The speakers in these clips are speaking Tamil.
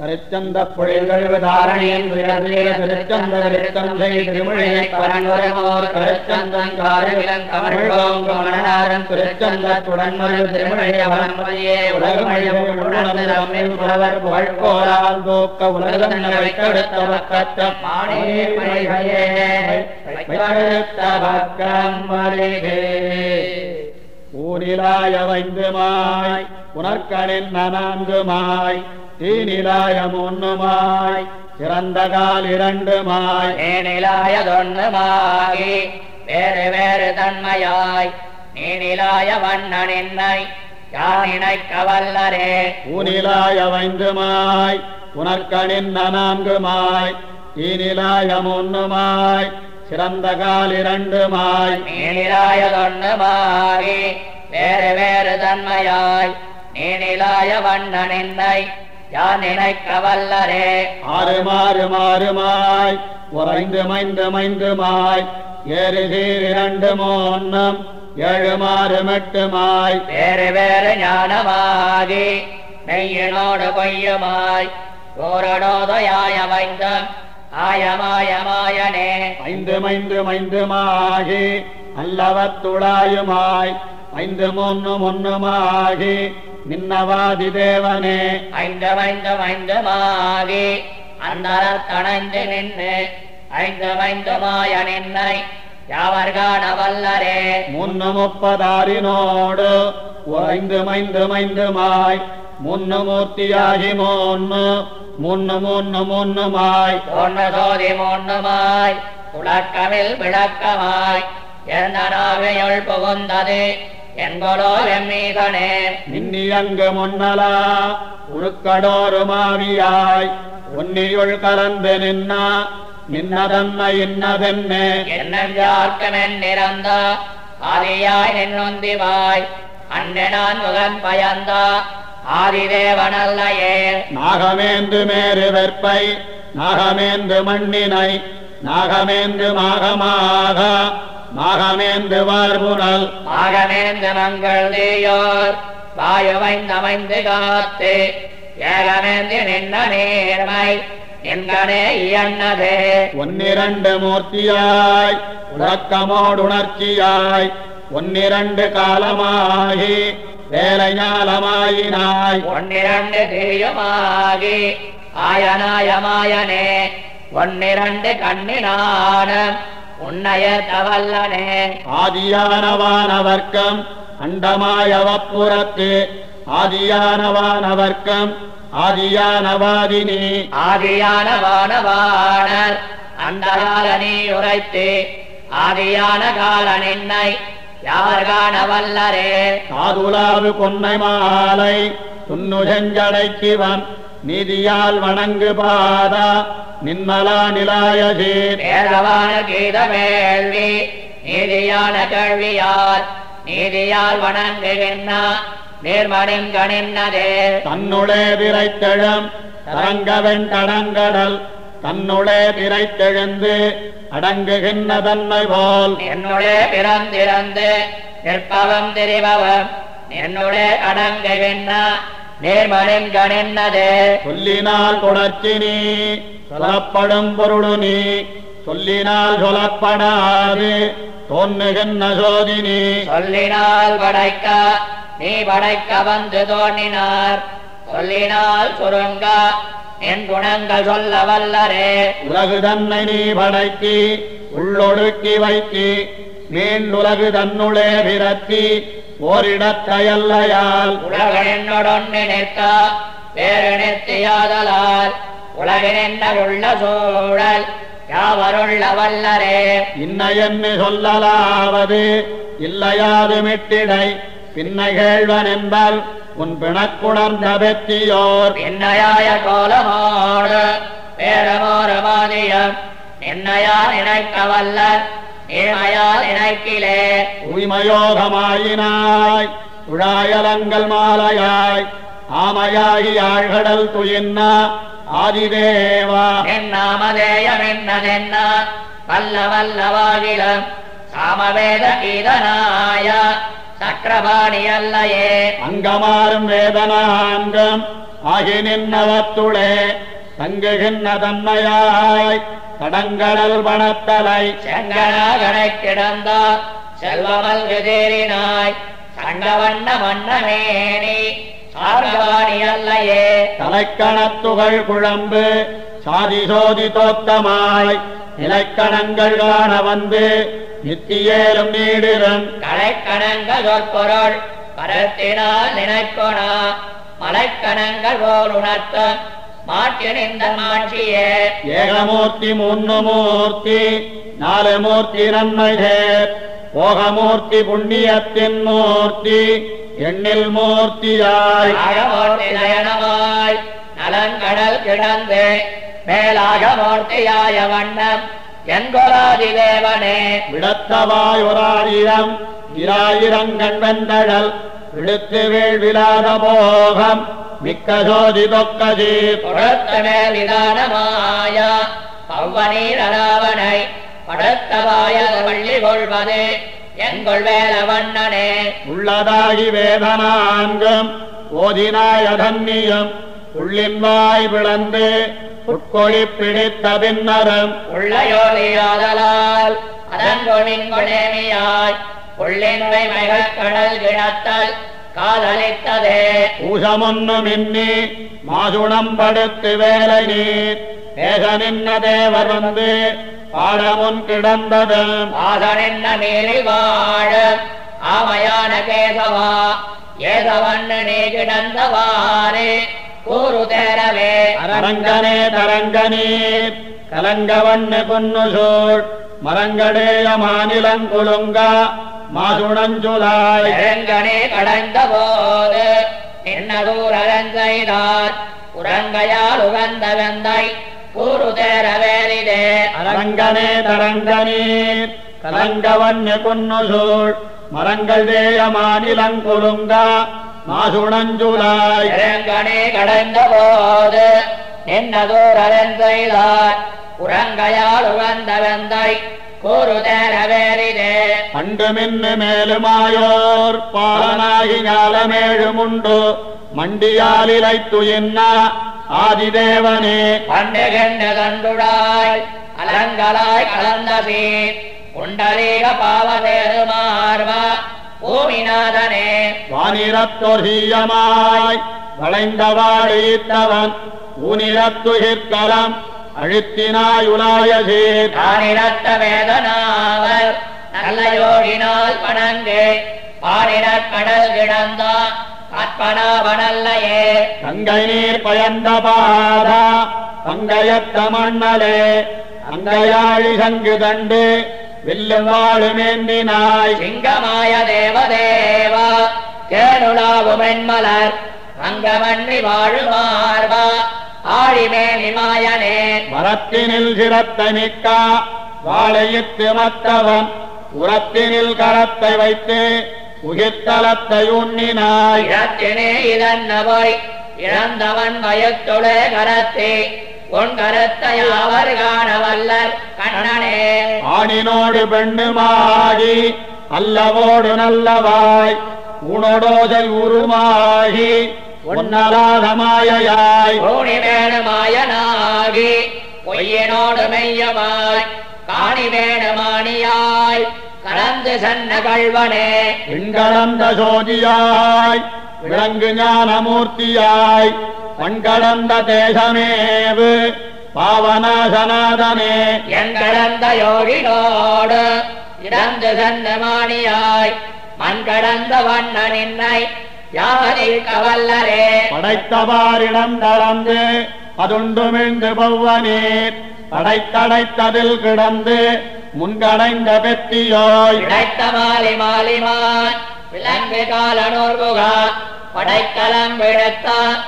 கருச்சந்த புழில்கள் தாரணியின் துயர்தீர திருச்சந்த திருத்தந்தை திருமொழியை பரன்வரமோர் கருச்சந்தன் காரவிலன் தமிழ்வோம் கமனாரன் திருச்சந்தத்துடன் மறு திருமொழிய வளம்பதியே உலகமழியில் புலவர் புகழ்கோலால் தூக்க உலகம் வைக்கெடுத்த பக்கத்தம் மானே மணிகையே வைக்கெடுத்த பக்கம் மருகே ஊனிலாய வைந்துமாய் உனர்கணின் நான்குமாய் தீனிலாயம் ஒன்றுமாய் சிறந்த கால் இரண்டுமாய் நீனிலாயதொன்னுமாகி வேறு வேறு தன்மையாய் நீனிலாய வண்ணனின்னை யானினைக்க வல்லரே ஊனிலாய வைந்துமாய் உனர்கணின் நான்குமாய் தீனிலாயம் ஒன்றுமாய் சிறந்த கால் இரண்டுமாய் நீனிலாயதொன்னுமாகி வேறு வேறு தன்மையாய் நீனிலாய வண்ணனின்னை யான் நினைக்க வல்லரே ஆறு மாறு மாறுமாய் உறைந்து மைந்து மைந்துமாய் ஏறு சீர் இரண்டு மூன்னும் ஏழு மாறு மெட்டுமாய் வேறு வேறு ஞானமாகி மெய்யினோடு பொய்யுமாய் ஓரடோதயாய வைந்தம் ஆயமாயமாயனே ஐந்து மைந்து மைந்துமாகி அல்லவத்துளாயுமாய் ஐந்து மூன்று ஒன்றுமாகி நின்னவாதி தேவனே ஐந்து ஐந்து ஐந்துமாகி அந்தரத்தணைந்து நின்று ஐந்து ஐந்துமாய நின்னை யாவர் காண வல்லரே முன்னு முப்பதாரினோடு ஐந்து மைந்து மைந்துமாய் முன்னு மூர்த்தியாகி மூன்னு முன்னு முன்னு முன்னுமாய் ஒன்று சோதி மூன்றுமாய் உலக்கமில் விளக்கமாய் எந்தனாவையுள் புகுந்தது என்கொலோ எம்மீகனே நின்னியங்கு முன்னலா உழுக்கடோரு மாவியாய் உன்னியுள் கலந்து நின்னா நின்னதன்மை இன்னதென்னே என்னென்றார்க்கும் என்னிறந்த ஆதியாய் நின்னுந்திவாய் அன்று நான் முகன் பயந்தா ஆதிதேவனல்லையே நாகமேந்து மேரு வெற்பை நாகமேந்து மண்ணினை நாகமேந்து மாகமாக நாகமேந்து வார்புணல் ஆகமேந்து மங்கள் தீயோர் வாயுவைந்தமைந்து காத்து ஏகமேந்து நின்ன நேர்மை என்கனே இயன்னதே ஒன்னிரண்டு மூர்த்தியாய் உறக்கமோடுணர்ச்சியாய் ஒன்னிரண்டு காலமாகி வேலை ஞாலமாயினாய் ஒன்னிரண்டு தீயுமாகி ஆயனாயமாயனே ஒன்னிரண்டு கண்ணினானம் உன்னைய தவல்லனே ஆதியானவானவர்க்கம் அண்டமாயவப்புறத்து ஆதியானவானவர்க்கம் ஆதியானவாதினி ஆதியான வானவாணர் அந்த கால நீ உரைத்து ஆதியான கால நின்னை யார் காண வல்லரே காதுலாவு கொன்னை மாலை துண்ணு செஞ்சடைக்கிவன் நீதியால் வணங்கு பாதா நின்மலா நிலாயசீர் வேதவான கீத வேள்வி நீதியான கேள்வியால் நீதியால் வணங்குகின்ற நேர்மணிங்கணின்னதே தன்னுளே விரைத்தெழும் தரங்கவெண் கடங்கடல் தன்னுளே விரைத்தெழுந்து அடங்குகின்ற தன்மை போல் என்னுளே பிறந்திறந்து நிற்பவம் தெரிபவம் என்னுளே அடங்குகின்ற நேர்மணிங்கணின்னதே சொல்லினால் தொடர்ச்சி நீ சொல்லப்படும் பொருளு நீ சொல்லினால் சொல்லப்படாது தோன்னுகின்ற சோதினி சொல்லினால் படைக்க நீ படைக்க வந்து தோன்றினார் சொல்லினால் சுருங்க என் குணங்கள் சொல்ல வல்லரே உலகு தன்னை நீ படைத்தி உள்ளொடுக்கி வைத்தி மீண்டுலகு தன்னுளே விரத்தி ஓரிடத்தையல்லையால் உலகனொடொன்னு நிற்க வேறு நிறுத்தியாதலால் உலகினுள்ள சூழல் யாவருள்ள வல்லரே இன்னையன்னு சொல்லலாவது இல்லையாது மிட்டிடை பின்னை கேழ்வன் என்பால் உன் பிணக்குணர்ந்த வெற்றியோர் என்னையாய கோலமோடு வேறமோரு மாதியம் என்னையா நினைக்க வல்ல நேமையா நினைக்கிலே உய்மயோகமாயினாய் உழாயலங்கள் மாலையாய் ஆமையாகி ஆழ்கடல் துயின்ன ஆதிதேவா என் நாமதேயம் என்னதென்ன வல்ல வல்லவாகிலம் சாமவேத கீதனாய சக்கரபாணி அல்லையே அங்கமாறும் வேதனாங்கம் ஆகி நின்னவத்துளே தங்குகின்ற தன்மையாய் தடங்கடல் பணத்தலை செங்கனாகனை கிடந்த செல்வமல்கு தேறினாய் சண்டவண்ண மன்னமேனி சார்கவாணி அல்லையே தலைக்கணத்துகள் குழம்பு சாதி சோதி தோத்தமாய் நிலைக்கணங்கள் காண வந்து நித்தியேலும் நீடிரும் கலைக்கணங்கள் சொற்பொருள் கரத்தினால் நினைக்கொணா மலைக்கணங்கள் போல் உணர்த்த மாற்றினிந்த மாட்சியே ஏகமூர்த்தி மூன்று மூர்த்தி நாலு மூர்த்தி நன்மை சேர் போகமூர்த்தி புண்ணியத்தின் மூர்த்தி எண்ணில் மூர்த்தியாய் அகமூர்த்தி நயனமாய் நலங்கடல் கிடந்து மேலாக மூர்த்தியாய வண்ணம் என்கொலாதி தேவனே விடத்தவாய் ஒராயிரம் இராயிரங்கண் வெந்தழல் விடுத்து வீழ்விலாத போகம் மிக்க ஜோதி தொக்கதீர் கொடுத்த மேல் விதானமாய பவ்வனீர் அராவனை படுத்த வாயல் வள்ளி கொள்வது எங்கொள் வேல வண்ணனே உள்ளதாகி வேதனான்கும் ஓதினாய தன்னியும் உள்ளின் வாய் பிளந்து உட்கொழி பிடித்த பின்னரும் உள்ளயோதியாதலால் அதன்கொழிங்கொழேமியாய் உள்ளின்மை மிகக் கடல் கிடத்தல் காதலித்ததே பூசமொன்னு மின்னி மாசுணம் படுத்து வேலை நீர் பேச நின்ன தேவர் வந்து பாடமுன் கிடந்ததும் ஆதனின்ன மேலில் வாழ ஆமையான கேசவா ஏதவண்ணு நீ கிடந்தவாறு கூறு தேரவே அரங்கனே தரங்கனீர் கலங்கவண்ணு பொன்னு சூழ் மரங்கடேய மாநிலங்குலுங்க மாசுணஞ்சுலாய் நெருங்கனே கடந்த போது நின்ன தூரகன் செய்தார் உறங்கையால் உகந்த வெந்தை கூறு தேர வேறிதே அரங்கனே தரங்கனீர் கலங்கவண்ணு பொன்னு சூழ் மரங்கள் தேய மாநிலங்குலுங்க மாசுணஞ்சுலாய் நெருங்கனே கடந்த போது நின்ன தூரகன் செய்தார் உறங்கையால் உகந்த வெந்தை கூறு தேர வேறிதே பண்டு மின்னு மேலுமாயோர் பாலனாகி ஞாலமேழுமுண்டு மண்டியாலிலை துயின்ன ஆதிதேவனே பண்டுகின்ற தண்டுடாய் அலங்கலாய் கலந்த சீர் குண்டலீக பாவதேரு மார்வா பூமிநாதனே வானிரத்தொசீயமாய் வளைந்தவாடு ஈத்தவன் ஊனிரத்துகிற்கலம் அழுத்தினாயுலாய சீர் தானிரத்த வேதனாவர் நல்ல யோகினால் பணங்கு பாரிரக் கடல் கிடந்த அற்பனாவனல்லையே கங்கை நீர் பயந்த பாதா பங்கயத்த மண்ணலே அங்கையாழி சங்கு தண்டு வில்லும் வாழுமேந்தினாய் சிங்கமாய தேவதேவா கேணுலாவுமென்மலர் அங்கமன்றி வாழுமார்வா ஆழிமேனி மாயனே மரத்தினில் சிரத்தை மிக்கா வாழையிட்டு மத்தவன் உரத்தினில் கரத்தை வைத்து உகிர்த்தலத்தை உண்ணினாய் இடத்தினே இதன்ன போய் இழந்தவன் வயத்துளே கரத்தே உன் கருத்தை அவர் காண வல்லர் கண்ணனே ஆணினோடு பெண்ணுமாகி அல்லவோடு நல்லவாய் உணோடோதை உருமாகி ஒன்னலாத மாயையாய் கோணி வேணுமாயனாகி பொய்யனோடு மெய்யமாய் காணி வேணுமானியாய் கலந்து சென்ன கள்வனே விண்கலந்த சோதியாய் விளங்கு ஞானமூர்த்தியாய் பண்கலந்த தேசமேவு பாவநாசநாதனே எங்கடந்த யோகினோடு இறந்து சென்ற மாணியாய் மண் கடந்த வண்ண நின்னை யாரில் கவல்லரே படைத்தவாரிடம் தளர்ந்து அதுண்டுமிழ்ந்து பௌவனீர் படைத்தடைத்ததில் கிடந்து முன்கடைந்த பெத்தியோய் இடைத்த மாலி மாலிமான் விலங்கு காலனூர் புகா படைக்கலம் விடுத்த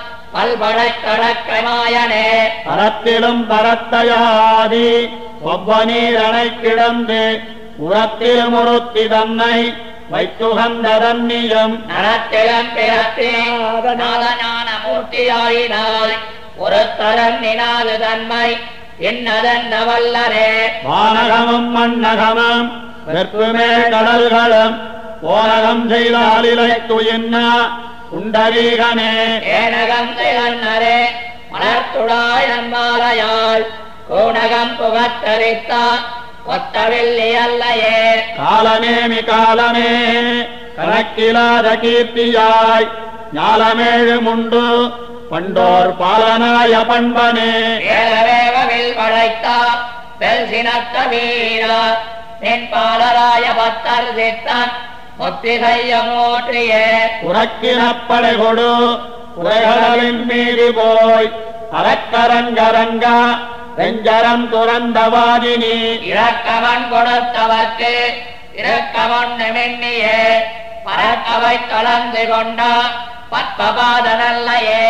பல்படைக்கடக்கமாயனே பரத்திலும் பரத்தையாதி ஒவ்வனீரனை கிடந்து உரத்திலும் உறுத்தி தன்னை வைத்துகந்த தன்னியம் நரத்திலம் பிறத்தே நாதஞான மூர்த்தியாயினாய் ஒரு தரன் நினாது தன்மை என்னதென்ன வல்லரே வானகமும் மண்ணகமும் வெற்புமே கடல்களும் போனகம் செய்தாலிலை துயின்ன உண்டரீகனே ஏனகம் திகழ்நரே மலர்த்துடாய் நன்மாலையாள் கூணகம் புகத்தரித்தான் கொத்தவில்லி அல்லையே காலமேமி காலமே கணக்கிலாத கீர்த்தியாய் ஞாலமேழுமுண்டு பண்டோர் பாலனாய பண்பனே வேகவேகவில் படைத்தா வெல் சினத்த வீரா நின் பாலராய பத்தர் சித்தன் முத்தி செய்ய மூற்றியே உறக்கினப்படை கொடு உரைகளின் மீது போய் அரக்கரங்கரங்க வெஞ்சரம் துறந்தவாதினி இரக்கவன் கொடுத்தவர்க்கு இரக்கவன் நிமின்னியே பறக்கவை கலந்து கொண்டா பத்மபாத நல்லையே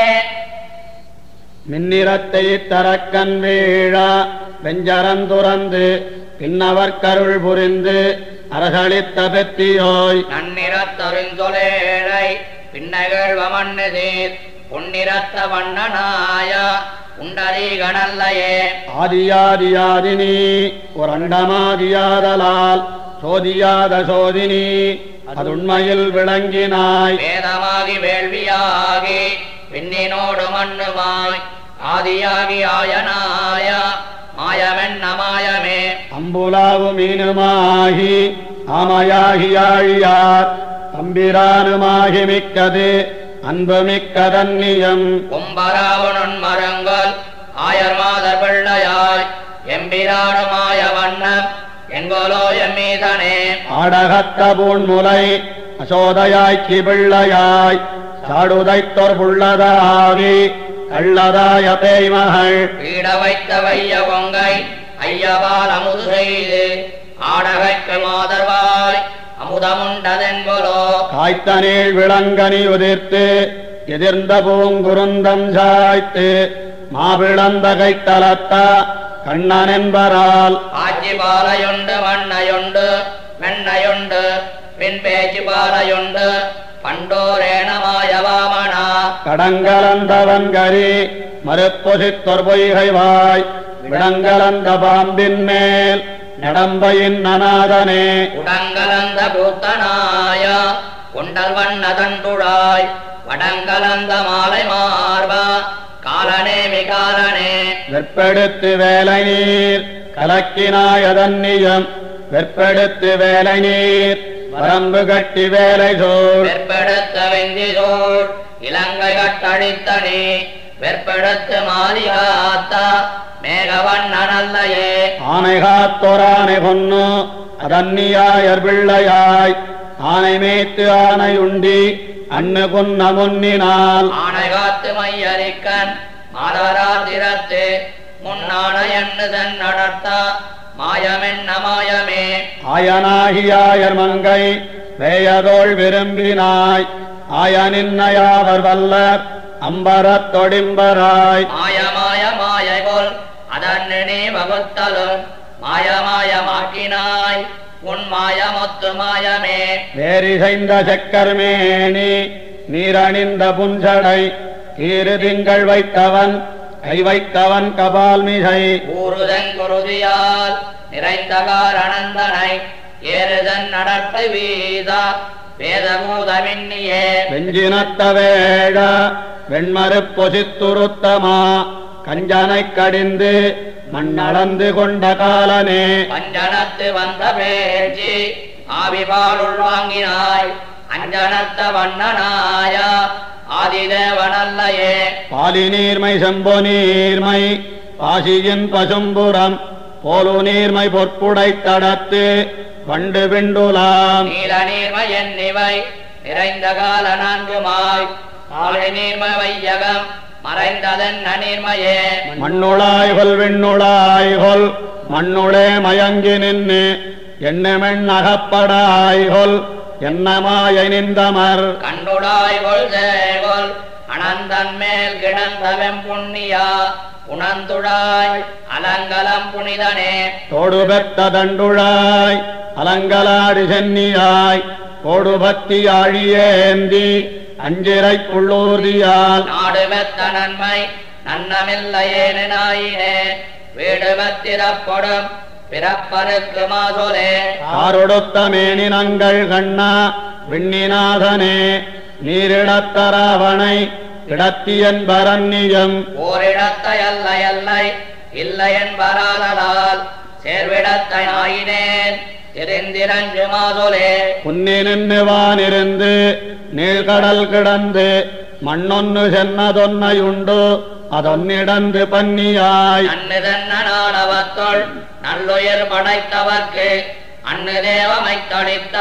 மின்னிறத்தை தரக்கன் வீழ வெஞ்சரம் துறந்து பின்னவர் கருள் புரிந்து அரசளித்த பெத்தியோய் நன்னிறத்தொருஞ்சொலேழை பின்னகழ்வ மண்ணுதீர் பொன்னிறத்த வண்ணனாய உண்டரீகனல்லையே ஆதியாதியாதினி ஒரு அண்டமாதியாதலால் சோதியாத சோதினி அதுண்மையில் விளங்கினாய் வேதமாகி வேள்வியாகி பின்னினோடு மண்ணுமாய் ஆதியாகி ஆயனாய மாயமென்ன மாயமே அம்புலாவு மீனுமாகி ஆமையாகி ஆழியார் தம்பிரானுமாகி மிக்கது அன்பு மிக்கதன்னியம் கும்பராவணன் மரங்கள் ஆயர் மாதர் பிள்ளையாய் எம்பிரானுமாய வண்ணம் எங்கோலோ எம்மீதனே ஆடகத்த பூண்முலை அசோதையாய்ச்சி பிள்ளையாய் சாடுதைத்தொர் புள்ளதாவி கள்ளதாய பேய்மகள் பீட வைத்த வைய கொங்கை ஐயவால் அமுது செய்து ஆடகைக்கு மாதர்வாய் அமுதமுண்டதென்போலோ காய்த்தனீள் விளங்கனி உதிர்த்து எதிர்ந்த பூங்குருந்தம் சாய்த்து மாவிளந்த கைத்தலத்த கண்ணன் என்பரால் ஆட்சி பாலையுண்டு மண்ணையுண்டு வெண்ணையுண்டு பின் பேச்சு பாலையுண்டு பண்டோரேனமாய வாமனா கடங்கலந்தவன் கரி மறுப்பொசித்தொர் பொய்கை வாய் விடங்கலந்த பாம்பின் மேல் நடம்பையின் நனாதனே உடங்கலந்த பூத்தனாய குண்டல் வண்ண தண்டுழாய் வடங்கலந்த மாலை மார்பா காலனே மிகாலனே வெற்பெடுத்து வேலை நீர் கலக்கினாயதன்னியம் வெற்பெடுத்து வேலை நீர் வரம்பு கட்டி வேலை சோர் வெற்பெடுத்த வெந்தி சோழ் இலங்கை கட்டழித்தனி வெற்பெடுத்து மாலிகாத்தா மேகவண்ணனல்லையே ஆனை காத்தோரானை பொன்னு அதன்னியாயர் பிள்ளையாய் ஆனை மேய்த்து ஆனை உண்டி அன்னு பொன்ன முன்னினால் ஆணை காத்து மையரிக்கன் மாதராதிரத்து முன்னான எண்ணு தன் நடத்தா மாயமென்ன மாயமே ஆயனாகியாயர் மங்கை வேயதோள் விரும்பினாய் ஆயனின்னையாவர் வல்லர் அம்பரத் தொடிம்பராய் மாய மாய மாயகோல் அதன்னு நீ வகுத்தலும் மாய மாயமாக்கினாய் உன் மாயமொத்து மாயமே வேரிசைந்த செக்கர்மேனி நீரணிந்த புஞ்சடை கீறு திங்கள் வைத்தவன் கை வைத்தவன் கபால் மிசை ஊருதன் குருதியால் நிறைந்த காரணந்தனை ஏறுதன் நடத்தை வீதா வேதமூதமின்னியே வெஞ்சினத்த வேழ வெண்மறு பொசித்துருத்தமா கஞ்சனைக் கடிந்து மண்ணளந்து கொண்ட காலனே பஞ்சனத்து வந்த பேச்சு ஆவிபாலுள் வாங்கினாய் அஞ்சனத்த வண்ணனாயா ஆதிதேவனல்லையே பாலி நீர்மை செம்பொ நீர்மை பாசியின் பசும்புறம் போலு நீர்மை பொற்புடை தடத்து வண்டு விண்டுலாம் நீல நீர்மை என்னிவை நிறைந்த கால நான்குமாய் காலை நீர்மை வையகம் மறைந்ததன் நீர்மையே மண்ணுளாய்கொல் விண்ணுளாய்கொல் மண்ணுளே மயங்கி நின்று எண்ணமெண் அகப்படாய்கொல் என்னமாய நின்றமர் கண்டுடாய் கொள் சேகொல் அனந்தன் மேல் கிடந்தவெம் புண்ணியா உணர்ந்துடாய் அலங்கலம் புனிதனே தோடு பெத்த தண்டுழாய் அலங்கலாடி சென்னியாய் கோடு பக்தி ஆழியேந்தி அஞ்சிரை புள்ளூர்தியால் நாடு மெத்த நன்மை நன்னமில்லையேனாயினே வீடு மெத்திரப்படும் பிறப்பருக்கு மாசொலே காரொடுத்த மேனினங்கள் கண்ணா விண்ணிநாதனே நீரிடத்தராவணை இடத்தியன் பரண்யம் ஓரிடத்தை அல்ல எல்லை இல்லை என்பராதலால் சேர்விடத்தை நாயினேன் தெரிந்திரஞ்சு மாதுலே புன்னி நின்னுவானிருந்து நீழ்கடல் கிடந்து மண்ணொன்னு சென்னதொன்னையுண்டு அதொன்னிடந்து பன்னியாய் அன்னு தன்னவத்துள் நல்லுயிர் படைத்தவர்க்கு அன்னு தேவமைத்தளித்த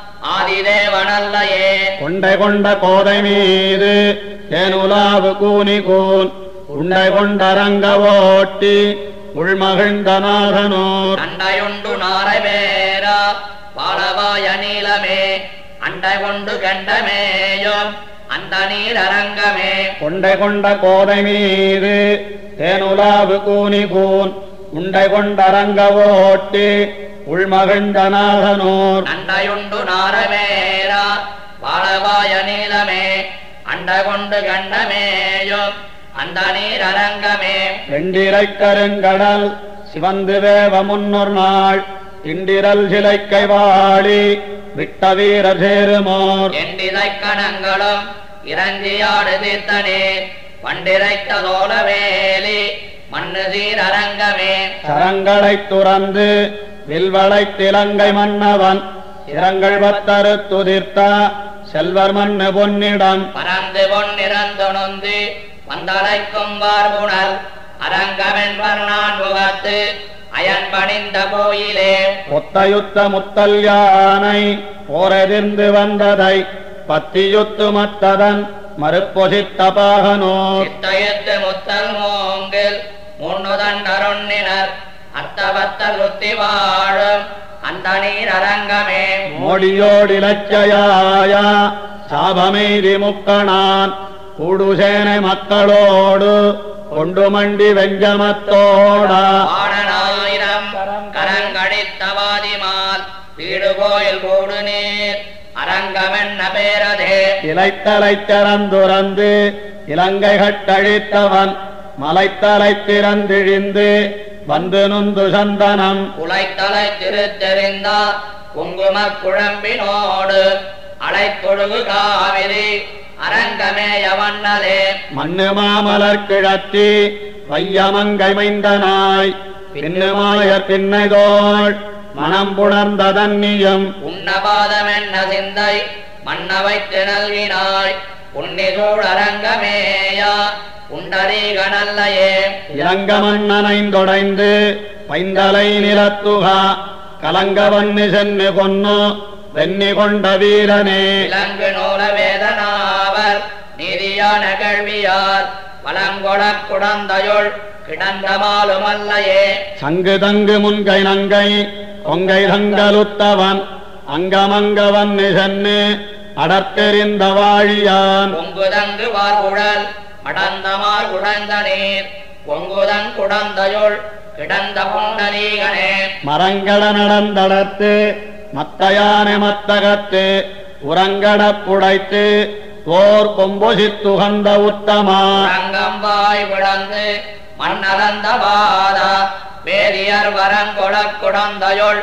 ஆதிதேவனல்லையே கொண்டை கொண்ட கோதை மீது தேனுலாவு கூனி கூன் உண்டை கொண்ட ரங்க ஓட்டி உள்மகிழ்ந்த நாதனூர் அண்டையுண்டு நாரவேரா பாலவாய நீலமே அண்டை கொண்டு கண்டமேயும் அந்த நீர் அரங்கமே கொண்டை கொண்ட கோதை மீது தேனுலாவு கூனி கூன் உண்டை கொண்ட ரங்க ஓட்டி உள்மகிழ்ந்த நாதனூர் அண்டையுண்டு நாரவேரா பாலவாய நீலமே அண்டை கொண்டு கண்டமேயும் அந்த நீர் அரங்கமே வெண்டிரை கருங்கடல் சிவந்து வேவ முன்னொரு நாள் திண்டிரல் சிலைக்கை வாழி விட்ட வீரர் சேருமோர் எண்டிதை கணங்களும் இறஞ்சியாடு தீர்த்தனே பண்டிரைத்த தோலவேலி மண்ணு சீர் அரங்கமே சரங்களைத் துறந்து வில்வளை திலங்கை மன்னவன் இரங்கள் பத்தரு துதிர்த்த செல்வர் மண்ணு பொன்னிடம் பறந்து பொன்னிறந்து நொந்து வந்தலைக்கும் பார்புணல் அரங்கமென்பர் நான் முகத்து அயன் பணிந்த கோயிலே ஒத்தயுத்த முத்தல் யானை போரெதிர்ந்து வந்ததை பத்தியுத்து மத்ததன் மறுப்பொசித்த பாகனோர் சித்தயத்து முத்தல் மூங்கில் முன்னுதண்டருண்ணினர் அர்த்தபத்தல் ருத்தி வாழும் அந்த நீர் அரங்கமே மோடியோடிலச்சயாய சாபமெய்தி முக்கணான் கூடுசேனை மக்களோடு கொண்டு மண்டி வெஞ்சமத்தோட ஆடனாயிரம் கரங்கடித்தவாதிமால் வீடு கோயில் கூடு நீர் அரங்கமென்ன பேரதே இலைத்தலை திறந்துறந்து இலங்கை கட்டழித்தவன் மலைத்தலை திறந்திழிந்து வந்து நுந்து சந்தனம் குலைத்தலை திருத்தெறிந்த குங்கும குழம்பினோடு அலைத்தொழுகு காவிரி அரங்கமேய வண்ணலே மண்ணு மாமலர் கிழத்தி வையமங்கை மைந்தனாய் பின்னுமாயர் பின்னைதோள் மனம் புணர்ந்த தன்னியம் உன்னபாதமென்ன சிந்தை மன்னவைத்து நல்கினாய் உன்னிசூழ் அரங்கமேயா உண்டரீக நல்லையே இளங்க மன்னனைந்தொடைந்து பைந்தலை நிலத்துகா கலங்கவன்னு சென்னு கொன்னு வெண்ணி கொண்ட வீரனே விலங்கு நூல வேதனாவர் நீதியான கேள்வியார் வளங்கொடக் குடந்தையுள் கிடந்தமாலுமல்லையே சங்கு தங்கு முன்கை நங்கை கொங்கை தங்கலுத்தவன் அங்கமங்கவன் சென்னு அடர்த்தெறிந்த வாழியான் பொங்குதங்கு வார்குழல் மடந்தமார் குடந்த நீர் பொங்குதங் குடந்தையுள் கிடந்த புண்டரீகனே மரங்கட நடந்தடத்து மத்தையானை மத்தகத்து உரங்கடப் புடைத்து ஓர் கொம்பொசித்துகந்த உத்தமா ரங்கம் வாய் விளந்து மண்ணலந்த பாதா வேதியர் வரங்கொடக் குடந்தையுள்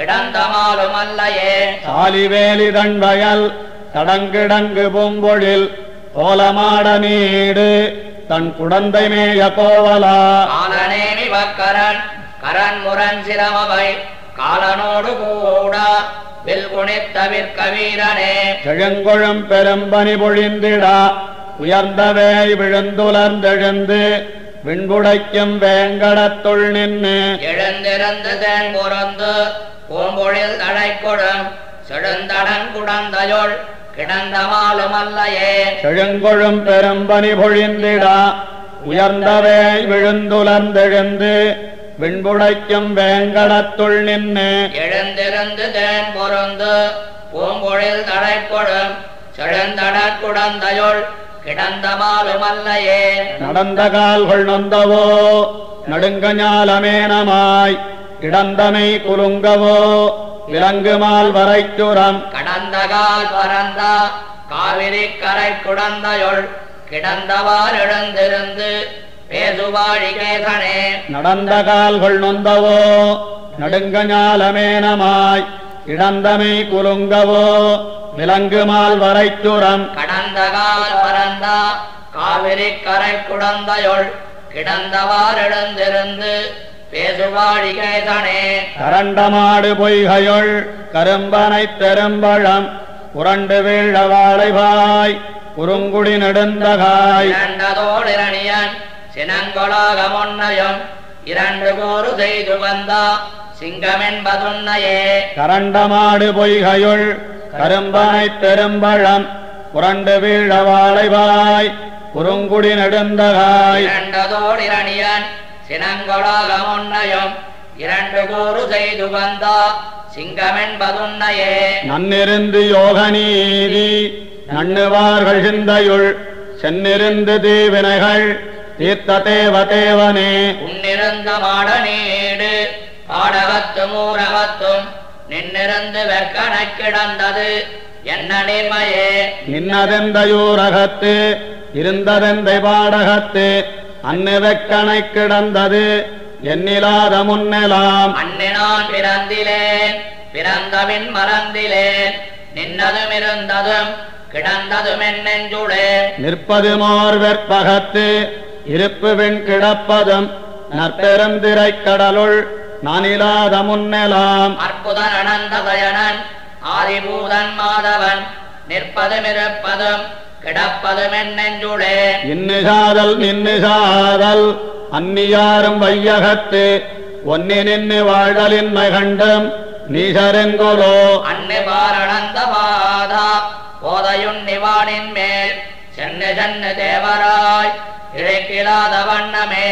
கிடந்தமாலுமல்லையே சாலிவேலி தண்வயல் தடங்கிடங்கு பூம்பொழில் கோலமாட நீடு தன் குடந்தை மேய கோவலா காலனேமி வக்கரன் கரன் முரண் சிரமவை காலனோடு கூட வில் குணித்த விற்க வீரனே கிழங்கொழும் பெரும்பனி பொழிந்திடா உயர்ந்தவேய் விழுந்துலர்ந்தெழுந்து விண்புடைக்கும் வேங்கடத்துள் நின்னு எழுந்திருந்து தேன் புறந்து பூம்பொழில் தழைக்கொடும் செழுந்தடன் குடந்தையுள் கிடந்த மாலுமல்லையே செழுங்கொழும் பெரும்பனி பொழிந்திடா உயர்ந்தவேய் விழுந்துலர்ந்தெழுந்து விண்புடைக்கும் வேங்கடத்துள் நின்னு எழுந்திருந்து தேன் பொருந்து பூம்பொழில் தழைக்கொடும் செழுந்தடன் குடந்தையுள் கிடந்த மாலுமல்லையே நடந்த கால்கள் நொந்தவோ நடுங்க ஞாலமேனமாய் கிடந்தமை குலுங்கவோ விலங்குமால் வரைச்சுரம் கடந்த கால் பரந்த காவிரி கரை குடந்தையுள் கிடந்தவார் எழுந்திருந்து பேசுவாழி கேசனே நடந்த கால்கள் நொந்தவோ நடுங்க ஞாலமேனமாய் கிடந்தமை குலுங்கவோ விலங்குமால் வரைச்சுரம் கடந்த கிடந்தகால் பரந்தா காவிரி கரை குடந்தையொள் கிடந்தவாறெழுந்திருந்து பேசுவாழி கேதனே கரண்டமாடு பொய்கையுள் கரும்பனைத் தெரும்பழம் புரண்டு வீழ வாழைவாய் குறுங்குடி நெடுந்தகாய் இரண்டதோடிரணியன் சினங்கொளாக முன்னையும் இரண்டு கூறு செய்து வந்தா சிங்கமென்பதுன்னையே கரண்டமாடு பொய்கையுள் கரும்பனைத் தெரும்பழம் புரண்டு வீழ வாழைவாய் குறுங்குடி நெடுந்தகாய் இரண்டதோடிரணியன் சினங்கொளாக முன்னையும் இரண்டு கூறு செய்து வந்தா சிங்கமென்பதுன்னையே நன்னிருந்து யோக நீதி நண்ணுவார்கள் சிந்தையுள் சென்னிருந்து தீவினைகள் தீர்த்த தேவ தேவனே உன்னிருந்த மாட நீடு பாடகத்தும் ஊரகத்தும் நின்னிருந்து வெக்கணக் கிடந்தது என்ன நேர்மையே நின்னதெந்தையூரகத்து இருந்ததெந்தை பாடகத்து அன்னு வெக்கனை கிடந்தது எண்ணிலாத முன்னெலாம் அன்னினான் பிறந்திலேன் பிறந்தவின் மறந்திலேன் நின்னதும் இருந்ததும் கிடந்ததும் என் நெஞ்சுளே நிற்பது மார்வெற்பகத்து இருப்பு வெண் கிடப்பதும் நற்பெருந்திரைக் கடலுள் நானிலாத முன்னெலாம் அற்புதன் அனந்த தயனன் ஆதிபூதன் மாதவன் நிற்பதும் இருப்பதும் கிடப்பதும் என் நெஞ்சுளே இன்னு சாதல் நின்னு சாதல் அந்நியாரும் வையகத்து ஒன்னி நின்னு வாழ்தலின் மகண்டம் நீசரெங்கொலோ அன்னு பாரணந்த மாதா போதையுன் நிவானின் மேல் சென்னு சென்னு தேவராய் இழைக்கிலாத வண்ணமே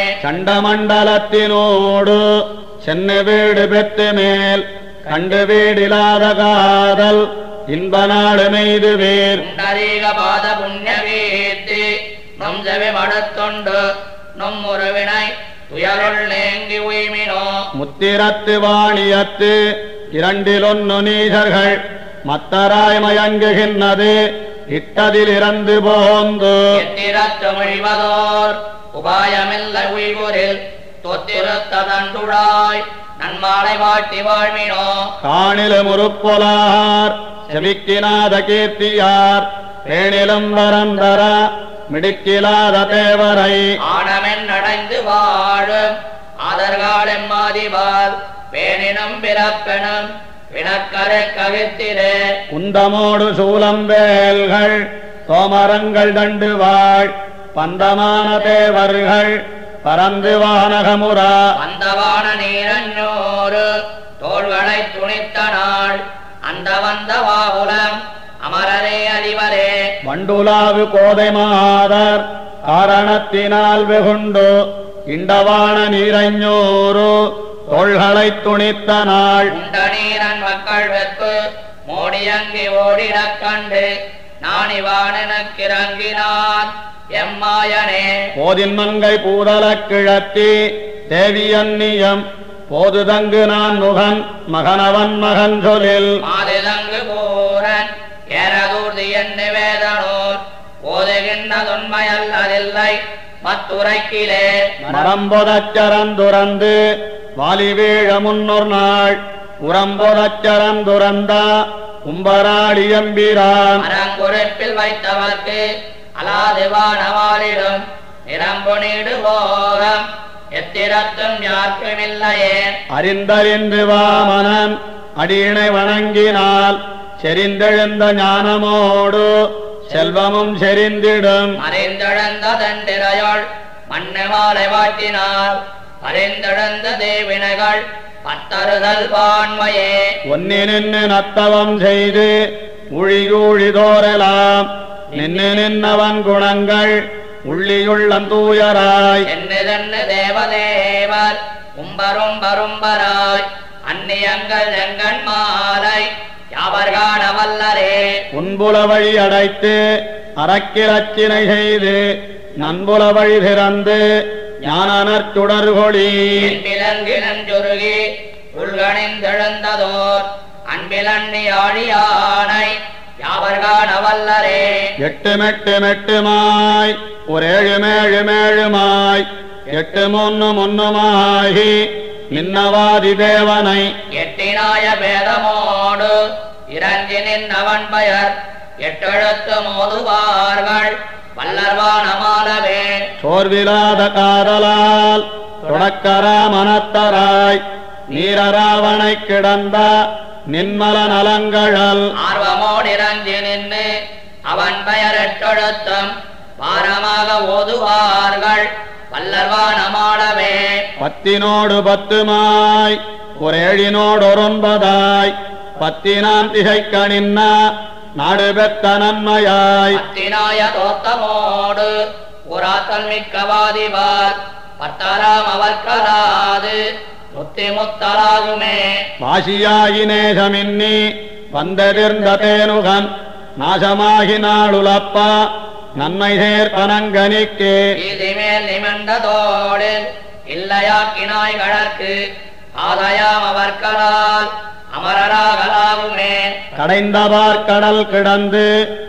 சண்டமண்டலத்தினோடு சென்னு வீடு பெற்று மேல் கண்டு வீடிலாத காதல் இன்ப நாடு மெய்து வீர் புண்டரீக பாத புண்ணிய வீத்தி நம் செவி மடுத்துண்டு நம் உறவினை துயருள் நேங்கி உய்மினோ முத்திரத்து வாணியத்து இரண்டிலொன்னு நீசர்கள் மத்தராய் மயங்குகின்றது இட்டதில் இறந்து போந்து எத்திரத்து மொழிவதோர் உபாயமில்லை உய்குரில் தொத்திருத்ததண்டுழாய் நன்மாலை வாட்டி வாழ்மினோ காணிலும் உருப்பொலார் செவிக்கினாத கீர்த்தியார் பேணிலும் வரந்தர மிடுக்கிலாத தேவரை ஆனமென் அடைந்து வாழும் ஆதர்காலம் மாதிவால் பேணினும் பிறப்பெனும் பிணக்கரை கவித்திரே குந்தமோடு சூலம்பேல்கள் சோமரங்கள் தண்டு வாழ் பந்தமான தேவர்கள் பரந்து வானகமுரா வந்தவான நீரஞ்சோறு தோள்களை துணித்த நாள் அந்த வந்த வாவுலம் அமரரே அறிவரே வண்டுலாவு கோதை மாதர் காரணத்தினால் வெகுண்டு இண்டவான நீரஞ்சோரு தோள்களைத் துணித்த நாள் உண்ட நீரன் மக்கள் வெப்பு மோடியங்கி ஓடிடக் கண்டு நானிவானனுக்கிறங்கினான் எம்மாயனே போதின் மங்கை பூதலக் கிழத்தி தேவியன்னியம் போது தங்கு நான் முகன் மகனவன் மகன் சொலில் மாதிதங்கு கூரன் ஏறதூர்தி என்ன வேதனோர் ஓதுகின்றதுண்மையல்லதில்லை மத்துரைக்கிலே மரம்பொதச்சரந்துரந்து வாலி வீழ முன்னொரு நாள் உரம்பொதச்சரந்துரந்தா கும்பராடியம்பிரான் மரங்குறிப்பில் வைத்தவர்க்கு அலாதிவானவாளிடும் நிரம்பு நீடு போகம் எத்திரத்தும் யாருக்குமில்லையே அறிந்தறிந்து வாமனன் அடியினை வணங்கினால் செறிந்தெழுந்த ஞானமோடு செல்வமும் செறிந்திடும் மறைந்தெழுந்த தண்டிரையோள் மண்ணு மாலை வாட்டினால் மறைந்தெழுந்த தேவினைகள் பத்தறுதல் பான்மையே ஒன்னி நின்னு நத்தவம் செய்து உழிகூழி தோரலாம் நின்னு நின்னவன் குணங்கள் உள்ளியுள்ளம் தூயராய் சென்னு சென்னு தேவதேவர் உம்பரும் பரும்பராய் அந்நியங்கள் எங்கண் மாலை யாவர் காண வல்லரே உன்புல வழி அடைத்து அறக்கிலச்சினை செய்து நன்புல வழி திறந்து ஞானனர் சுடர்கொழி என்பிலங்கினஞ்சுருகி உள்கணிந்தெழுந்ததோர் அன்பிலண்ணி ஆழியானை யாவர் காண வல்லரே எட்டு மெட்டு மெட்டுமாய் ஒரு ஏழு மேழு மேழுமாய் எட்டு முன்னு முன்னுமாகி நின்னவாதி தேவனை எட்டினாய பேதமோடு இறங்கி நின்னவன் பயர் எட்டெழுத்து மோதுவார்கள் வல்லர்வானமாலவே சோர்விலாத காதலால் தொடக்கரா மனத்தராய் நீரராவணை கிடந்த நின்மல நலங்கழல் ஆர்வமோடிறங்கி நின்று அவன் பெயர் எட்டெழுத்தும் பாரமாக ஓதுவார்கள் வல்லர்வானமாலவே பத்தினோடு பத்துமாய் ஒரேழினோடு ஒருன்பதாய் பத்தினாம் திசைக்க நின்ன நாடு பெத்த நன்மையாய் அத்தினாய தோத்தமோடு புறாத்தல் மிக்கவாதிவார் பத்தராம் அவர்கலாது முத்தி முத்தலாகுமே வாசியாகி நேசமின்னி வந்ததிர்ந்த தேனுகன் நாசமாகி நாளுலப்பா நன்மை சேர்ப்பனங்கனிக்கே மேல் நிமிர்ந்ததோடு இல்லையாக்கினாய் கடற்கு ஆதயாம் அவர்களால் அமரராகலாகுமே கடைந்தவார் கடல் கிடந்து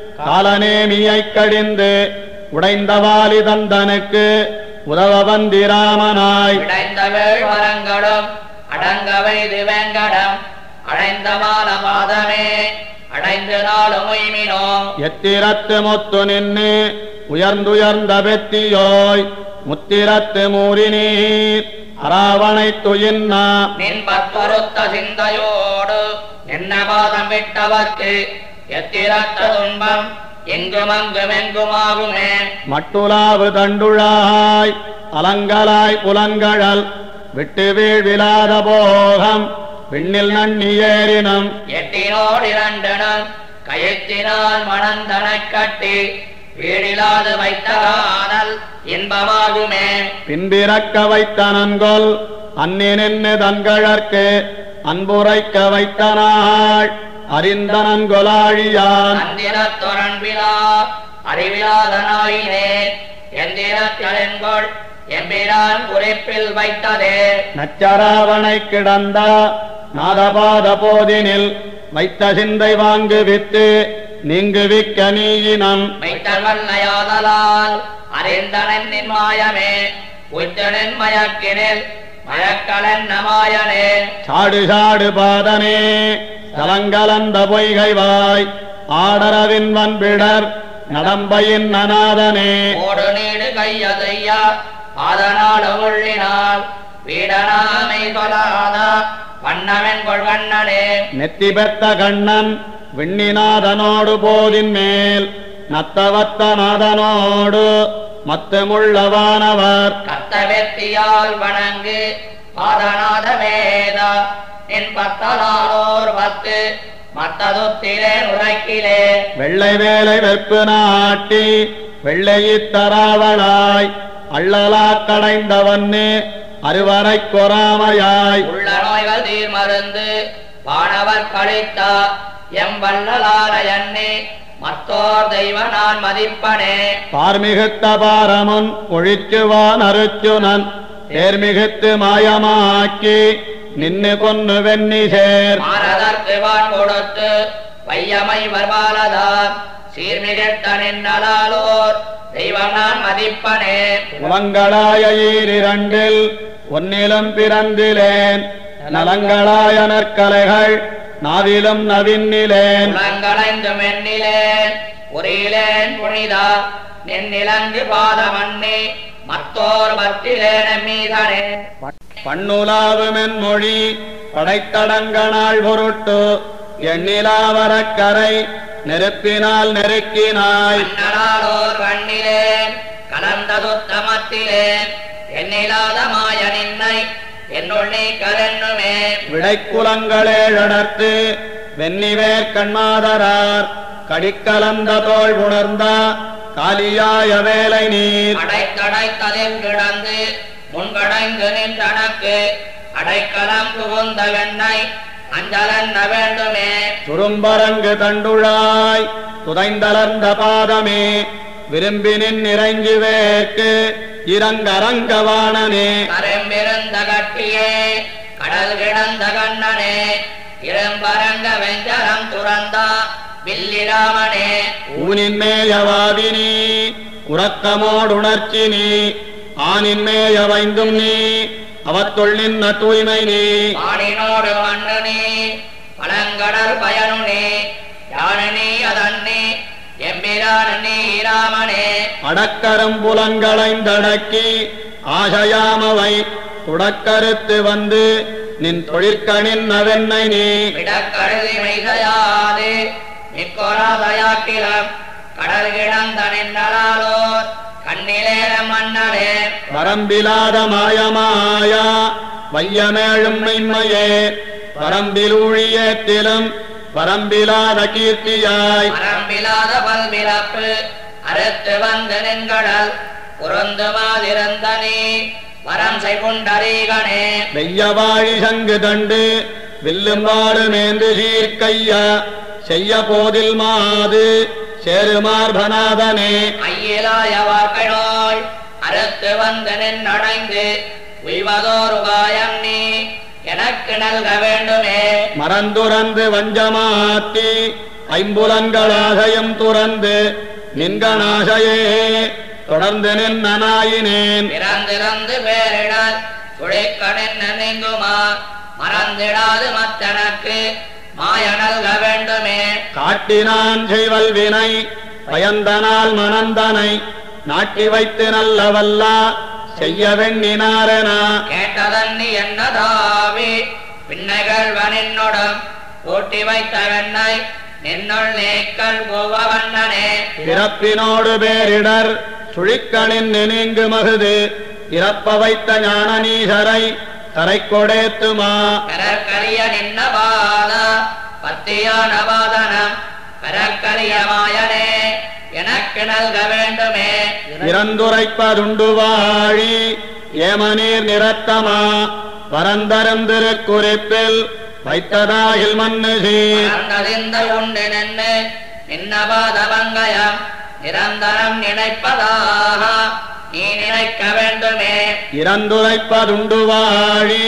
காலநேமியைக் கடிந்து உடைந்தவாலி தந்தனுக்கு உதவ வந்திராமனாய் விடைந்த வேழ்வரங்களும் அடங்கவை திவெங்கடம் அடைந்த மால பாதமே அடைந்து நாளும் உய்மினோ எத்திரத்து முத்து நின்னு உயர்ந்துயர்ந்த வெத்தியோய் முத்திரத்து மூறி நீர் அராவணை துயின்னா நின் பற்பொருத்த சிந்தையோடு என்ன பாதம் விட்டவர்க்கு எத்திரத்த துன்பம் எங்கும் அங்கும் எங்குமாகுமே மட்டுலாவு தண்டுழாய் அலங்கலாய் புலங்கழல் விட்டு வீழ்விலாத போகம் விண்ணில் நன்னி ஏறினம் எட்டினோடு இரண்டனும் கயத்தினால் மணந்தனக் கட்டி வீடிலாது வைத்த காதல் இன்பமாகுமே பின்பிறக்க வைத்த நன்கொல் அன்னி நின்று தன்கழற்கு அன்புரைக்க வைத்த நாள் அறிந்த நன்கொலாழியான் அந்திரத்துறன் விழா அறிவிலாத நாயினேன் எந்திரத்திலெங்கொள் எம்பிரான் குறிப்பில் வைத்ததே நச்சராவணை கிடந்த நாதபாத போதினில் வைத்த சிந்தை வாங்கு வித்து நீங்கு விக்க நீயினம் மைத்தல் வல்லையாதலால் அறிந்தனன் மாயமே உச்சனின் மயக்கினில் மயக்கலன் நமாயனே சாடு சாடு பாதனே கலங்கலந்த பொய்கை வாய் ஆடரவின் வன்பிடர் நடம்பையின் அநாதனே ஓடு நீடு கையதையா பாதனாடு உள்ளினால் வீடனாமை கொலாத வண்ணவன் கொள்வண்ணனே நெத்தி பெத்த கண்ணன் விண்ணிநாதனோடு போதின் மேல் நத்தவத்த நாதனோடு மத்தமுள்ளவானவர் கத்தவெத்தியால் வணங்கு பாதநாத வேத என் பத்தலாலோர் பத்து மத்ததுத்திலே உரைக்கிலே வெள்ளை வேலை வெப்பு நாட்டி வெள்ளையித்தராவளாய் அள்ளலா கடைந்தவன்னு அருவரை கொறாமையாய் உள்ள நோய்கள் தீர் மருந்து வானவர் கழித்தா எம் வல்லலார எண்ணி மத்தோர் தெய்வ நான் மதிப்பனே பார்மிகுத்த பாரமுன் ஒழிச்சுவான் அருச்சுனன் தேர்மிகுத்து மாயமாக்கி நின்னு கொன்னு வெண்ணி சேர் மாறதற்கு வான் கொடுத்து வையமை வர்வாலதார் சீர்மிகட்ட நின்னலாலோர் தெய்வம் நான் மதிப்பனே உலங்களாய ஈரிரண்டில் ஒன்னிலும் பிறந்திலேன் நலங்களாய நற்கலைகள் நாவிலும் நவின்னிலேன் உலங்களைந்து மென்னிலேன் உரியிலேன் புனிதா நின்னிலங்கு பாதமண்ணி மத்தோர் பத்திலேன மீதனே பண்ணுலாவுமென் மொழி படைத்தடங்கனாள் பொருட்டு எண்ணிலாவரக்கரை நெருப்பினால் நெருக்கினாய் கண்ணனாலோர் கண்ணிலேன் கலந்த சுத்தமத்திலேன் எண்ணிலாத மாய நின்னை என்னுள் நீ கலன்னுமே விடைக்குலங்களேழடர்த்து வெண்ணிவேர் கண்மாதரார் கடிக்கலந்த தோள் உணர்ந்த காலியாய வேலை நீர் அடைக்கடைத்ததில் கிடந்து முன்கடைந்து நின்றனக்கு அடைக்கலம் புகுந்த வெண்ணை அஞ்சலன்ன வேண்டுமே சுரும்பரங்கு தண்டுழாய் துதைந்தலர்ந்த பாதமே விரும்பினின் இறங்கி வேர்க்கு இறங்கரங்கவானனே கரும்பிருந்த கட்டியே கடல் கிடந்த கண்ணனே இரும்பரங்க வெஞ்சரம் துறந்தா வில்லிராமனே ஊனின் மேயவாதினி உறக்கமோடுணர்ச்சி நீ ஆனின் மேய வைந்தும் நீ அவத்துள் நின்ன தூய்மை நீ பாடினோடு மண்ணு நீ பழங்கடல் பயனு நீ யானு நீ அதன்னி எண்ணிரான நீராமனே அடக்கரம் புலங்களைந்தடக்கி ஆசையாமவை துடக்கருத்து வந்து நின் தொழிற்கணின் நவென்னை நீ விடக்கழுதி மெய்தையாது மிக்கொராதையாக்கிலம் கடல் கிடந்த நின்றலாலோர் கண்ணிலேற மன்னரே வரம்பிலாத மாயமாயா வையமேழும் மெய்மையே வரம்பிலூழியத்திலும் வரம்பிலாத கீர்த்தியாய் மரம்பிலாத பல்பிறப்பு அறுத்து வந்து நின்கடல் புறந்து மாதிருந்த நீ வரம் செய்குண்டரீகனே வெய்யவாழி சங்கு தண்டு வில்லும்பாடு மேந்து சீர்க்கையா செய்ய போதில் மாது சேருமார்பநாதனே ஐயிலாய வாக்கணோய் அறுத்து வந்து நின்றடைந்து உய்வதோரு காயம் நீ எனக்கு நல்க வேண்டுமே மறந்துறந்து வஞ்சமாத்தி ஐம்புலன்களாசையும் துறந்து நின்கணாசையே தொடர்ந்து நின்னனாயினேன் பிறந்திறந்து பேரிடல் சுழிக்கணின் நீங்குமா மறந்திடாது மத்தனக்கு மாய நல்க வேண்டுமே காட்டினான் செய்வல் வினை பயந்தனால் மணந்தனை நாட்டி வைத்து நல்லவல்லா செய்ய வெண்ணினாரனா கேட்டதன்னி என்னதாவி பின்னைகள் வனின்னுடம் கூட்டி வைத்த வெண்ணை நின்னுள் நீக்கல் கோவவண்ணனே பிறப்பினோடு பேரிடர் சுழிக்கணின் நினைங்கு மகுது இறப்ப வைத்த ஞானநீசரை கரை கொடேத்துமா பெறற்கரிய நின்ன பால பத்தியான வாதனம் பெறற்கரிய மாயனே எனக்கு நல்க வேண்டுமே இறந்துரைப்பதுண்டு வாழி ஏமநீர் நிறத்தமா வரந்தரும் திருக்குறிப்பில் வைத்ததாகில் மண்ணு சீர் மறந்ததிந்த உண்டு நின்று நின்னபாத பங்கயம் நிரந்தரம் நினைப்பதாக நீ நினைக்க வேண்டுமே இறந்துரைப்பதுண்டு வாழி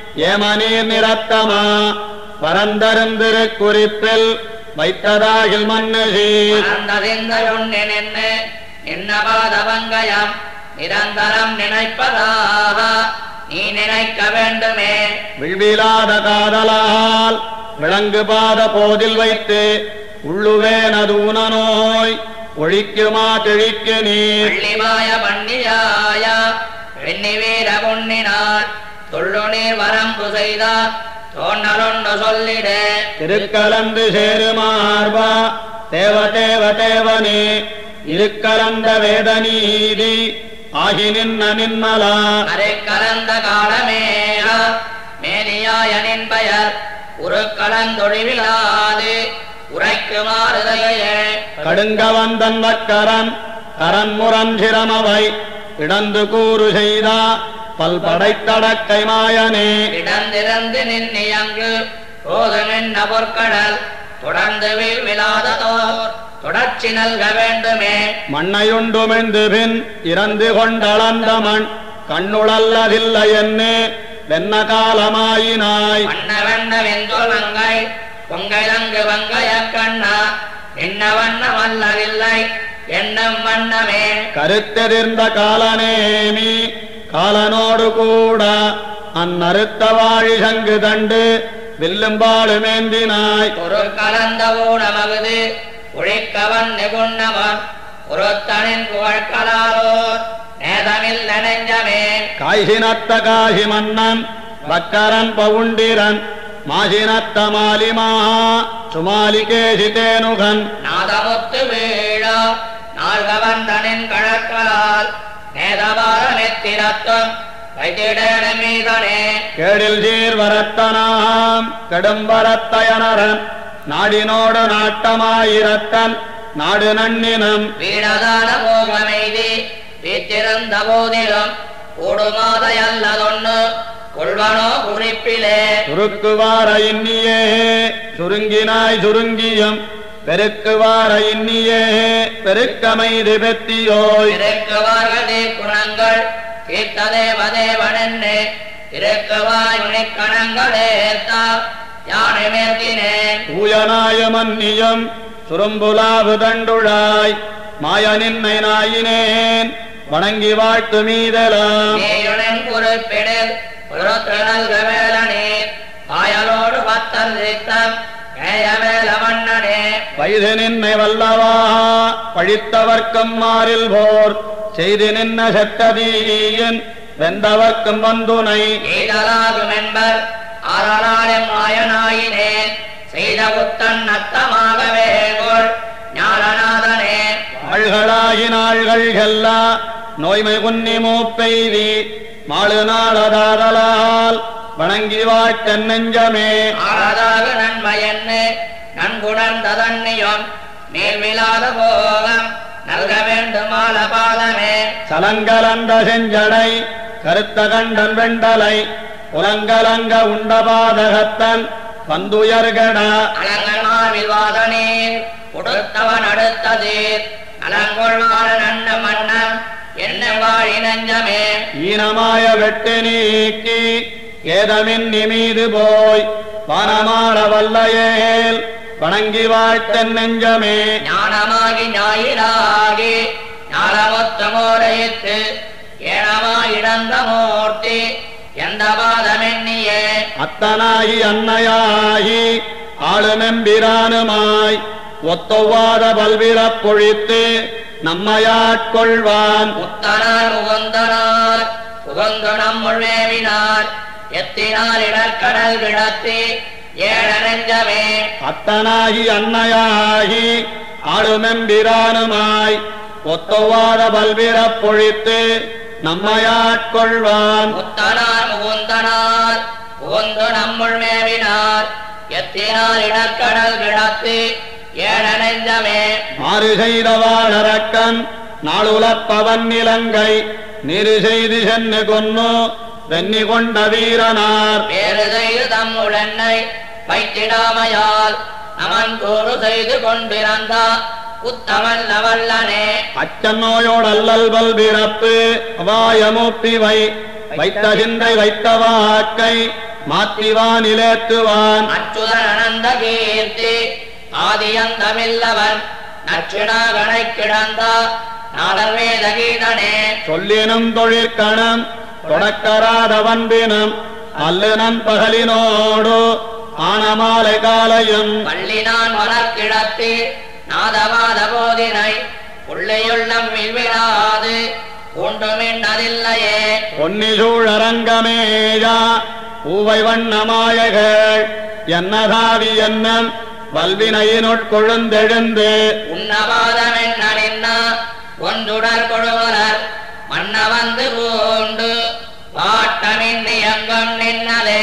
ஏமநீர் நிறத்தமா வரந்தரும் திருக்குறிப்பில் வைத்ததாகில் மண்ணு சீர் மறந்ததிந்த உண்டு நின்று நின்னபாத பங்கயம் நிரந்தரம் நினைப்பதாக நீ நினைக்க வேண்டுமே விழ்விலாத காதலால் விளங்கு பாத போதில் வைத்து உள்ளுவேனது நோய் ஒழிக்குமா தெழிக்கு நீர் பள்ளிமாய பண்டியாய வெண்ணி வீர பொன்னினார் தொள்ளு நீர் வரம்பு செய்தார் தோன்றலொன்று சொல்லிடு திருக்கலந்து சேருமார்பா தேவ தேவ தேவனே இருக்கலந்த வேத நீதி ஆகி நின்ன நின்மலா அரை கலந்த காலமேக மேனியாயனின் பெயர் உரு கலந்தொழிவிலாது உரைக்குமாறுதையே கடுங்கவந்தன் வக்கரன் கரன்முரன் சிரமவை இடந்து கூறு செய்தா பல்படைத்தடக்கை மாயனே இடந்திருந்து நின்னியங்கு போதுமென்ன பொற்கடல் தொடர்ந்து விழாததோர் தொடர்ச்சி நல்க வேண்டுமே மண்ணையுண்டுமெந்து பின் இறந்து கொண்டளந்த மண் கண்ணுளல்லதில்லை என்னே வென்ன காலமாயினாய் வண்ண வண்ண வெஞ்சொலங்கை பொங்கலங்கு வங்கைய கண்ணா என்ன வண்ணமல்லவில்லை எண்ணம் வண்ணமே கருத்தெதிர்ந்த காலனேமி காலனோடு கூட அந்நறுத்த வாழி சங்கு தண்டு வில்லும்பாளுமேந்தினாய் ஒரு கலந்த ஊனமகுது உழிக்கவன் நிகுண்ணவன் ஒருத்தனின் புகழ்கலாலோர் நேதமில் நெஞ்சமே காய்சினத்த காசி மன்னன் வக்கரன் பவுண்டிரன் மாசினத்த மாலிமா சுமாலிகேசிதேனுகன் நாதமுத்து வீழா நால்கவந்தனின் கழற்களால் நேதவார நெத்திரத்தும் வைத்திடேன மீதனே கேடில் சீர் வரத்தனாம் கடும் வரத்தயனரன் நாடினோடு நாட்டமாயிரத்தன் நாடு நன்னினம் வீடதான போகமெய்தி வீற்றிருந்த போதிலும் கூடுமாதையல்லதொன்னு கொள்வனோ குறிப்பிலே சுருக்குவார இன்னியே சுருங்கினாய் சுருங்கியும் பெருக்குவார இன்னியே பெருக்கமைது பெத்தியோய் இருக்குவார்களே குணங்கள் தீர்த்த தேவதேவனென்னு இருக்குவாய் கணங்களேத்தா யானை மேற்கினேன் தூயனாய மன்னியம் சுரும்புலாவு தண்டுழாய் மாய நின்னை நாயினேன் வணங்கி வாழ்த்து மீதலாம் நீயுடன் குறிப்பிடில் புறத்தினல் வேலனே காயலோடு பத்தல் சித்தம் கேய வேல மன்னனே வைது நின்னை வல்லவா பழித்தவர்க்கும் மாறில் போர் செய்து நின்ன செட்டதீயன் வெந்தவர்க்கும் வந்துனை எய்தலாகும் என்பர் அரணாலும் மாயனாயினேன் செய்த புத்தன் நத்தமாகவே கொள் ஞானநாதனே ஆள்களாகி நாள்கள் எல்லா நோய்மை குன்னி மூப்பெய்தி மாழு நாளதாதலால் வணங்கி வாட்டென் நெஞ்சமே ஆளதாக நன்மை என்ன நன்குணர்ந்ததன்னியும் மேல்விலாத போகம் நல்க வேண்டுமால பாதமே சலங்கலந்த செஞ்சடை கருத்த கண்டன் வெண்டலை புலங்கலங்க உண்டபாதகத்தன் பந்துயர்கடா அலங்கல் மார்பில் வாதனீர் கொடுத்தவன் அடுத்ததீர் அலங்கொள்வார நன்ன மன்னன் என்ன வாழி நஞ்சமே ஈனமாய வெட்டு நீக்கி ஏதமின் நிமீது போய் வானமாட வல்லையேல் வணங்கி வாழ்த்தன் நெஞ்சமே ஞானமாகி ஞாயிறாகி ஞானமொத்தமோரையிட்டு ஏனமாயிடந்த மூர்த்தி எந்த பாதமென்னியே அத்தனாகி அன்னையாகி ஆளுமெம்பிரானுமாய் ஒத்தொவ்வாத பல்விரப் பொழித்து நம்மையாட்கொள்வான் முத்தனார் முகுந்தனார் புகந்து நம்முள் மேவினார் எத்தினால் இடற்கடல் விடத்தி ஏழ நெஞ்சமே அத்தனாகி அன்னையாகி ஆளுமெம்பிரானுமாய் ஒத்தொவ்வாத பல்விரப் பொழித்து நம்மையாட்கொள்வான் முத்தனார் முகுந்தனார் புகுந்து நம்முள் மேவினார் எத்தினால் இடற்கடல் விடத்தி ஏழ நெஞ்சமே மாறு செய்தவாழறக்கன் நாளுலப்பவன் நிலங்கை நிறு செய்து சென்னு கொன்னு வெண்ணி கொண்ட வீரனார் வேறு செய்து தம்முள் என்னை வைத்திடாமையால் அவன் கூறு செய்து கொண்டிருந்தா உத்தமன் வல்லனே அச்சநோயோடல்லல் பல்பிறப்பு அவாயமுப்பிவை வைத்த சிந்தை வைத்த வாக்கை மாத்திவான் இலேத்துவான் அச்சுதன் அனந்த கீர்த்தி ஆதியந்தமில்லவன் நச்சிடாகனை கிடந்தா நாடர் வேத கீதனே சொல்லினும் தொழிற்கணம் தொடக்கராதவன் பினம் அல்லுனன் பகலினோடு ஆனமாலை காலையும் பள்ளினான் மலர்கிடத்தி நாதவாத போதினை உள்ளையுள்ளம் விழ்விடாது உண்டுமின்னதில்லையே பொன்னிசூழரங்கமேயா பூவை வண்ணமாயகள் என்னதாவி என்னம் வல்வினையினுட்கொழுந்தெழுந்து உன்னவாதமென்ன நின்ன ஒன்றுடர் கொழுவலர் மன்ன வந்து பூண்டு பாட்டமின்றி எங்கும் நின்னதே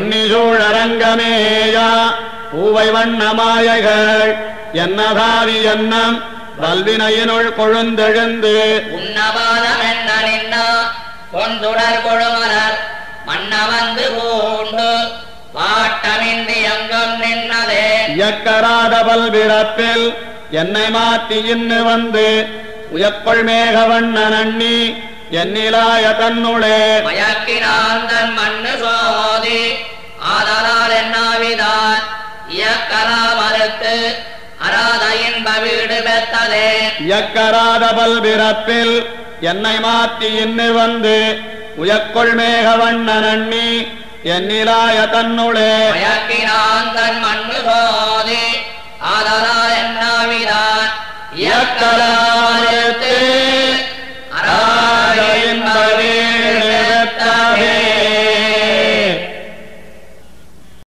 பொன்னிசூழரங்கமேயா பூவை வண்ணமாயகள் என்னதாவி என்னம் வல்வினையினுள் கொழுந்தெழுந்து உன்னவாதமென்ன நின்ன ஒன்றுடர் கொழுவலர் மன்ன வந்து பூண்டு பாட்டமின்றி எங்கும் நின்னதே இயக்கராத பல்பிறப்பில் என்னை மாற்றி இன்னு வந்து உயக்கொள் மேகவண்ண நன்னி என்னிலாய தன்னுளே மயக்கினான் தன் மண்ணு சோதி ஆதலால் என்னாவிதான் இயக்கரா மறுத்து அராத இன்ப வீடு பெற்றதே இயக்கராத பல்பிறப்பில் என்னை மாற்றி இன்னு வந்து உயக்கொள் மேகவண்ண நன்னி என்னிலாய தன்னுளே மயக்கினான் தன் மண்ணு சோதி